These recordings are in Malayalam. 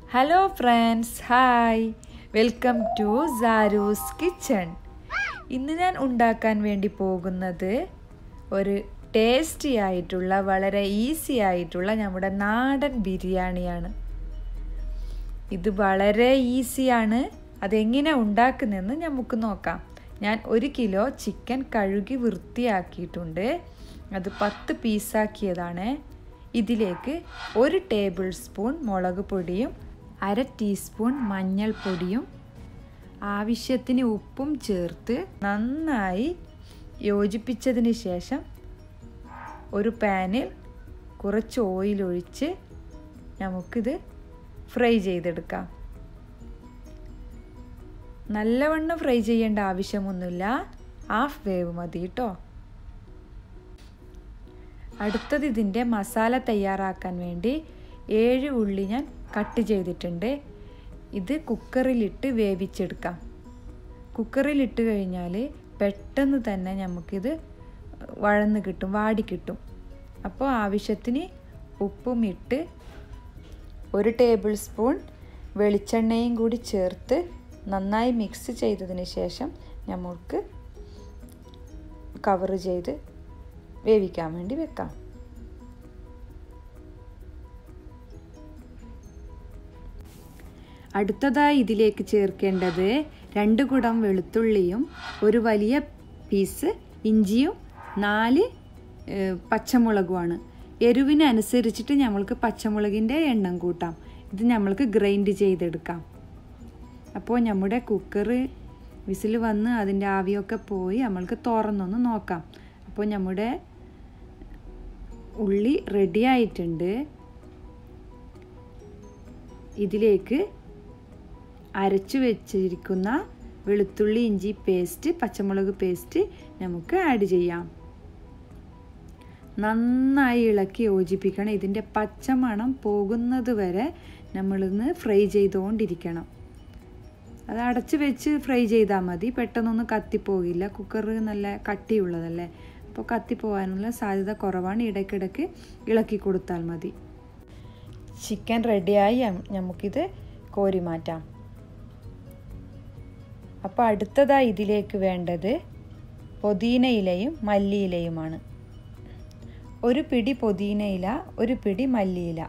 hello friends hi welcome to Saru's kitchen ഇന്ന് ഞാൻ ഉണ്ടാക്കാൻ വേണ്ടി പോകുന്നത് ഒരു ടേസ്റ്റി ആയിട്ടുള്ള വളരെ ഈസി ആയിട്ടുള്ള നമ്മുടെ നാടൻ ബിരിയാണിയാണ് ഇത് വളരെ ഈസിയാണ് അതെങ്ങനെ ഉണ്ടാക്കുന്നതെന്ന് നമുക്ക് നോക്കാം ഞാൻ ഒരു കിലോ ചിക്കൻ കഴുകി വൃത്തിയാക്കിയിട്ടുണ്ട് അത് പത്ത് പീസാക്കിയതാണ് ഇതിലേക്ക് ഒരു ടേബിൾ സ്പൂൺ മുളക് പൊടിയും അര ടീസ്പൂൺ മഞ്ഞൾപ്പൊടിയും ആവശ്യത്തിന് ഉപ്പും ചേർത്ത് നന്നായി യോജിപ്പിച്ചതിന് ശേഷം ഒരു പാനിൽ കുറച്ച് ഓയിൽ ഒഴിച്ച് നമുക്കിത് ഫ്രൈ ചെയ്തെടുക്കാം നല്ലവണ്ണം ഫ്രൈ ചെയ്യേണ്ട ആവശ്യമൊന്നുമില്ല ഹാഫ് വേവ് മതി കേട്ടോ അടുത്തത് ഇതിൻ്റെ മസാല തയ്യാറാക്കാൻ വേണ്ടി ഏഴ് ഉള്ളി ഞാൻ കട്ട് ചെയ്തിട്ടുണ്ട് ഇത് കുക്കറിലിട്ട് വേവിച്ചെടുക്കാം കുക്കറിലിട്ട് കഴിഞ്ഞാൽ പെട്ടെന്ന് തന്നെ നമുക്കിത് വഴന്ന് കിട്ടും വാടി കിട്ടും അപ്പോൾ ആവശ്യത്തിന് ഉപ്പും ഇട്ട് ഒരു ടേബിൾ സ്പൂൺ വെളിച്ചെണ്ണയും കൂടി ചേർത്ത് നന്നായി മിക്സ് ചെയ്തതിന് ശേഷം നമുക്ക് കവർ ചെയ്ത് വേവിക്കാൻ വേണ്ടി വെക്കാം അടുത്തതായി ഇതിലേക്ക് ചേർക്കേണ്ടത് രണ്ട് കുടം വെളുത്തുള്ളിയും ഒരു വലിയ പീസ് ഇഞ്ചിയും നാല് പച്ചമുളകുമാണ് എരിവിനനുസരിച്ചിട്ട് നമ്മൾക്ക് പച്ചമുളകിൻ്റെ എണ്ണം കൂട്ടാം ഇത് നമ്മൾക്ക് ഗ്രൈൻഡ് ചെയ്തെടുക്കാം അപ്പോൾ നമ്മുടെ കുക്കർ വിസിൽ വന്ന് അതിൻ്റെ ആവിയൊക്കെ പോയി നമ്മൾക്ക് തുറന്നൊന്ന് നോക്കാം അപ്പോൾ നമ്മുടെ ഉള്ളി റെഡി ആയിട്ടുണ്ട് ഇതിലേക്ക് അരച്ചു വെച്ചിരിക്കുന്ന വെളുത്തുള്ളി ഇഞ്ചി പേസ്റ്റ് പച്ചമുളക് പേസ്റ്റ് നമുക്ക് ആഡ് ചെയ്യാം നന്നായി ഇളക്കി യോജിപ്പിക്കണം ഇതിൻ്റെ പച്ചമണം പോകുന്നത് വരെ നമ്മളിന്ന് ഫ്രൈ ചെയ്തുകൊണ്ടിരിക്കണം അത് അടച്ച് വെച്ച് ഫ്രൈ ചെയ്താൽ മതി പെട്ടെന്നൊന്നും കത്തിപ്പോകില്ല കുക്കർ നല്ല കട്ടിയുള്ളതല്ലേ അപ്പോൾ കത്തിപ്പോകാനുള്ള സാധ്യത കുറവാണ് ഇടയ്ക്കിടയ്ക്ക് ഇളക്കി കൊടുത്താൽ മതി ചിക്കൻ റെഡിയായി നമുക്കിത് കോരി മാറ്റാം അപ്പോൾ അടുത്തതായി ഇതിലേക്ക് വേണ്ടത് പൊതീനയിലയും മല്ലിയിലയുമാണ് ഒരു പിടി പൊതീനയില ഒരു പിടി മല്ലിയില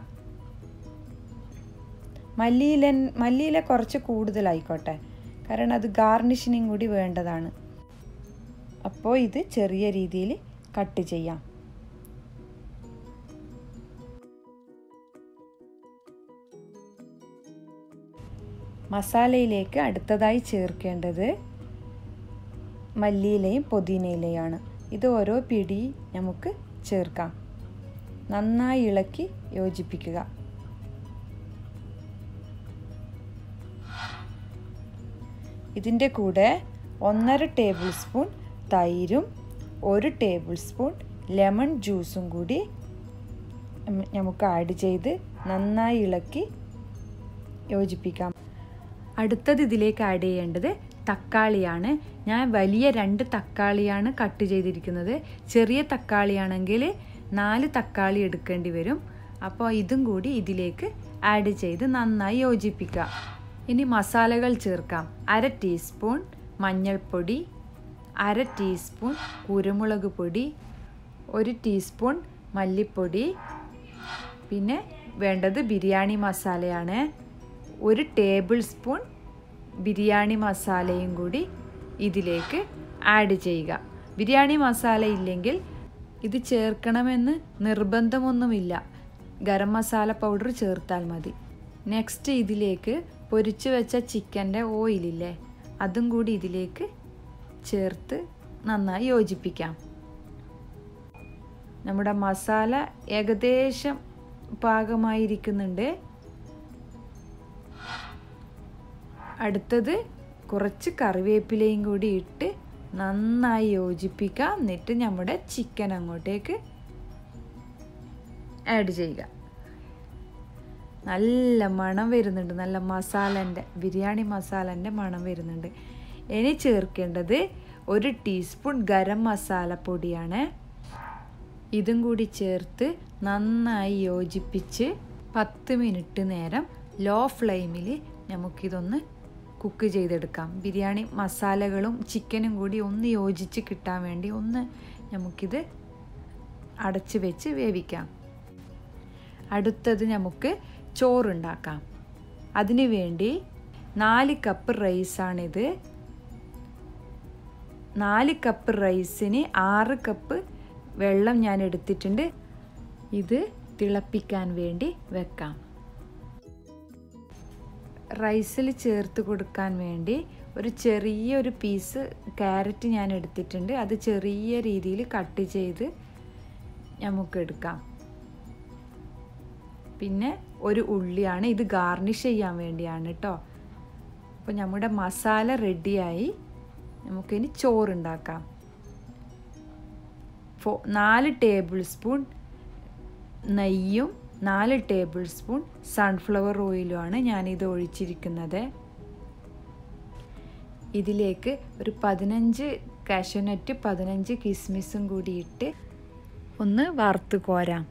മല്ലിയില മല്ലിയില കുറച്ച് കൂടുതലായിക്കോട്ടെ കാരണം അത് ഗാർണിഷിനും കൂടി വേണ്ടതാണ് അപ്പോൾ ഇത് ചെറിയ രീതിയിൽ കട്ട് ചെയ്യാം മസാലയിലേക്ക് അടുത്തതായി ചേർക്കേണ്ടത് മല്ലിയിലയും പുതിനയിലയാണ് ഇത് ഓരോ പിടി നമുക്ക് ചേർക്കാം നന്നായി ഇളക്കി യോജിപ്പിക്കുക ഇതിൻ്റെ കൂടെ ഒന്നര ടേബിൾ സ്പൂൺ തൈരും ഒരു ടേബിൾ സ്പൂൺ ലെമൺ ജ്യൂസും കൂടി നമുക്ക് ആഡ് ചെയ്ത് നന്നായി ഇളക്കി യോജിപ്പിക്കാം അടുത്തത് ഇതിലേക്ക് ആഡ് ചെയ്യേണ്ടത് തക്കാളിയാണ് ഞാൻ വലിയ രണ്ട് തക്കാളിയാണ് കട്ട് ചെയ്തിരിക്കുന്നത് ചെറിയ തക്കാളിയാണെങ്കിൽ നാല് തക്കാളി എടുക്കേണ്ടി വരും അപ്പോൾ ഇതും കൂടി ഇതിലേക്ക് ആഡ് ചെയ്ത് നന്നായി യോജിപ്പിക്കുക ഇനി മസാലകൾ ചേർക്കാം അര ടീസ്പൂൺ മഞ്ഞൾപ്പൊടി അര ടീസ്പൂൺ കുരുമുളക് പൊടി ഒരു ടീസ്പൂൺ മല്ലിപ്പൊടി പിന്നെ വേണ്ടത് ബിരിയാണി മസാലയാണ് ഒരു ടേബിൾ സ്പൂൺ ബിരിയാണി മസാലയും കൂടി ഇതിലേക്ക് ആഡ് ചെയ്യുക ബിരിയാണി മസാല ഇല്ലെങ്കിൽ ഇത് ചേർക്കണമെന്ന് നിർബന്ധമൊന്നുമില്ല ഗരം മസാല പൗഡർ ചേർത്താൽ മതി നെക്സ്റ്റ് ഇതിലേക്ക് പൊരിച്ചു വെച്ച ചിക്കൻ്റെ ഓയിലില്ലേ അതും കൂടി ഇതിലേക്ക് ചേർത്ത് നന്നായി യോജിപ്പിക്കാം നമ്മുടെ മസാല ഏകദേശം പാകമായിരിക്കുന്നുണ്ട് അടുത്തത് കുറച്ച് കറിവേപ്പിലയും കൂടി ഇട്ട് നന്നായി യോജിപ്പിക്കാം എന്നിട്ട് നമ്മുടെ ചിക്കൻ അങ്ങോട്ടേക്ക് ആഡ് ചെയ്യുക നല്ല മണം വരുന്നുണ്ട് നല്ല മസാലൻ്റെ ബിരിയാണി മസാലൻ്റെ മണം വരുന്നുണ്ട് ഇനി ചേർക്കേണ്ടത് ഒരു ടീസ്പൂൺ ഗരം മസാല പൊടിയാണ് ഇതും കൂടി ചേർത്ത് നന്നായി യോജിപ്പിച്ച് പത്ത് മിനിറ്റ് നേരം ലോ ഫ്ലെയിമിൽ നമുക്കിതൊന്ന് കുക്ക് ചെയ്തെടുക്കാം ബിരിയാണി മസാലകളും ചിക്കനും കൂടി ഒന്ന് യോജിച്ച് കിട്ടാൻ വേണ്ടി ഒന്ന് നമുക്കിത് അടച്ച് വെച്ച് വേവിക്കാം അടുത്തത് നമുക്ക് ചോറുണ്ടാക്കാം അതിനു വേണ്ടി നാല് കപ്പ് റൈസാണിത് നാല് കപ്പ് റൈസിന് ആറ് കപ്പ് വെള്ളം ഞാൻ എടുത്തിട്ടുണ്ട് ഇത് തിളപ്പിക്കാൻ വേണ്ടി വെക്കാം റൈസിൽ ചേർത്ത് കൊടുക്കാൻ വേണ്ടി ഒരു ചെറിയൊരു പീസ് ക്യാരറ്റ് ഞാൻ എടുത്തിട്ടുണ്ട് അത് ചെറിയ രീതിയിൽ കട്ട് ചെയ്ത് നമുക്ക് എടുക്കാം പിന്നെ ഒരു ഉള്ളിയാണ് ഇത് ഗാർണിഷ് ചെയ്യാൻ വേണ്ടിയാണ് കേട്ടോ അപ്പോൾ നമ്മുടെ മസാല റെഡിയായി നമുക്കിനി ചോറുണ്ടാക്കാം ഫോ നാല് ടേബിൾ സ്പൂൺ നെയ്യും നാല് ടേബിൾ സ്പൂൺ സൺഫ്ലവർ ഓയിലുമാണ് ഞാനിത് ഒഴിച്ചിരിക്കുന്നത് ഇതിലേക്ക് ഒരു പതിനഞ്ച് കാഷ്യനട്ട് പതിനഞ്ച് കിസ്മിസും കൂടി ഇട്ട് ഒന്ന് വറുത്ത് കോരാം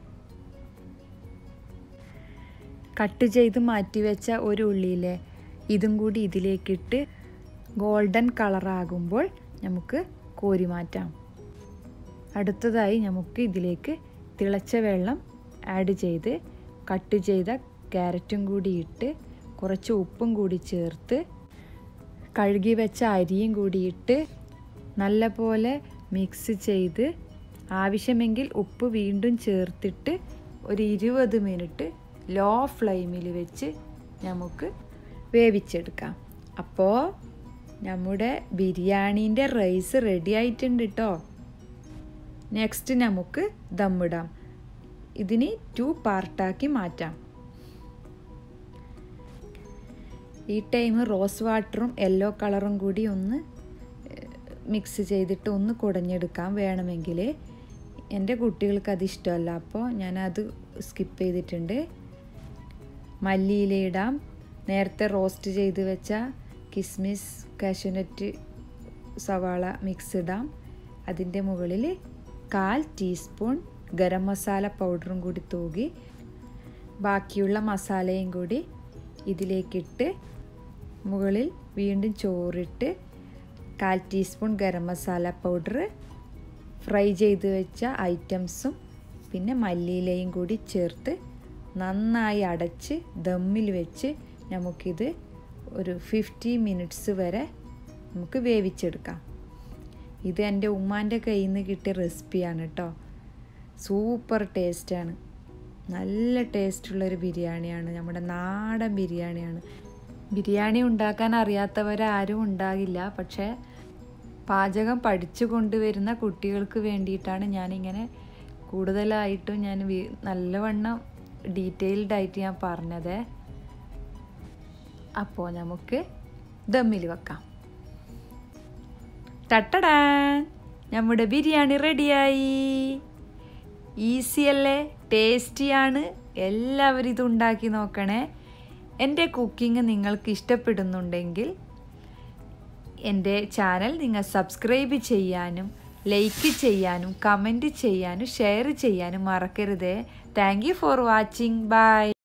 കട്ട് ചെയ്ത് മാറ്റി വെച്ച ഒരു ഉള്ളിയിലെ ഇതും കൂടി ഇതിലേക്കിട്ട് ഗോൾഡൻ കളറാകുമ്പോൾ നമുക്ക് കോരി മാറ്റാം അടുത്തതായി നമുക്ക് ഇതിലേക്ക് തിളച്ച വെള്ളം ആഡ് ചെയ്ത് കട്ട് ചെയ്ത ക്യാരറ്റും കൂടി ഇട്ട് കുറച്ച് ഉപ്പും കൂടി ചേർത്ത് കഴുകി വെച്ച അരിയും കൂടി ഇട്ട് നല്ലപോലെ മിക്സ് ചെയ്ത് ആവശ്യമെങ്കിൽ ഉപ്പ് വീണ്ടും ചേർത്തിട്ട് ഒരു ഇരുപത് മിനിറ്റ് ലോ ഫ്ലെയിമിൽ വെച്ച് നമുക്ക് വേവിച്ചെടുക്കാം അപ്പോൾ നമ്മുടെ ബിരിയാണീൻ്റെ റൈസ് റെഡി ആയിട്ടുണ്ട് കേട്ടോ നെക്സ്റ്റ് നമുക്ക് ദമ്മിടാം ഇതിന് ടു പാർട്ടാക്കി മാറ്റാം ഈ ടൈം റോസ് വാട്ടറും യെല്ലോ കളറും കൂടി ഒന്ന് മിക്സ് ചെയ്തിട്ട് ഒന്ന് കുടഞ്ഞെടുക്കാം വേണമെങ്കിൽ എൻ്റെ കുട്ടികൾക്ക് അത് ഇഷ്ടമല്ല അപ്പോൾ ഞാനത് സ്കിപ്പ് ചെയ്തിട്ടുണ്ട് മല്ലിയിലയിടാം നേരത്തെ റോസ്റ്റ് ചെയ്ത് വെച്ച കിസ്മിസ് കാഷ്യൂനട്ട് സവാള മിക്സ് ഇടാം അതിൻ്റെ മുകളിൽ കാൽ ടീസ്പൂൺ ഗരം മസാല പൗഡറും കൂടി തൂകി ബാക്കിയുള്ള മസാലയും കൂടി ഇതിലേക്കിട്ട് മുകളിൽ വീണ്ടും ചോറിട്ട് കാൽ teaspoon garam masala powder fry ചെയ്ത് വെച്ച ഐറ്റംസും പിന്നെ മല്ലിയിലയും കൂടി ചേർത്ത് നന്നായി അടച്ച് ദമ്മിൽ വെച്ച് നമുക്കിത് ഒരു ഫിഫ്റ്റി മിനിറ്റ്സ് വരെ നമുക്ക് വേവിച്ചെടുക്കാം ഇത് എൻ്റെ ഉമ്മാൻ്റെ കയ്യിൽ നിന്ന് കിട്ടിയ റെസിപ്പിയാണ് കേട്ടോ സൂപ്പർ ടേസ്റ്റാണ് നല്ല ടേസ്റ്റുള്ളൊരു ബിരിയാണിയാണ് നമ്മുടെ നാടൻ ബിരിയാണിയാണ് ബിരിയാണി ഉണ്ടാക്കാൻ അറിയാത്തവരാരും ഉണ്ടാകില്ല പക്ഷേ പാചകം പഠിച്ചു കൊണ്ടുവരുന്ന കുട്ടികൾക്ക് വേണ്ടിയിട്ടാണ് ഞാനിങ്ങനെ കൂടുതലായിട്ടും ഞാൻ നല്ലവണ്ണം ഡീറ്റെയിൽഡ് ആയിട്ട് ഞാൻ പറഞ്ഞത് അപ്പോൾ നമുക്ക് ദമ്മിൽ വെക്കാം ടട്ടടാൻ നമ്മുടെ ബിരിയാണി റെഡിയായി ഈസിയല്ലേ ടേസ്റ്റിയാണ് എല്ലാവരും ഇത് ഉണ്ടാക്കി നോക്കണേ എൻ്റെ കുക്കിംഗ് നിങ്ങൾക്ക് ഇഷ്ടപ്പെടുന്നുണ്ടെങ്കിൽ എൻ്റെ ചാനൽ നിങ്ങൾ സബ്സ്ക്രൈബ് ചെയ്യാനും ലൈക്ക് ചെയ്യാനും കമൻറ്റ് ചെയ്യാനും ഷെയർ ചെയ്യാനും മറക്കരുത് thank you for watching by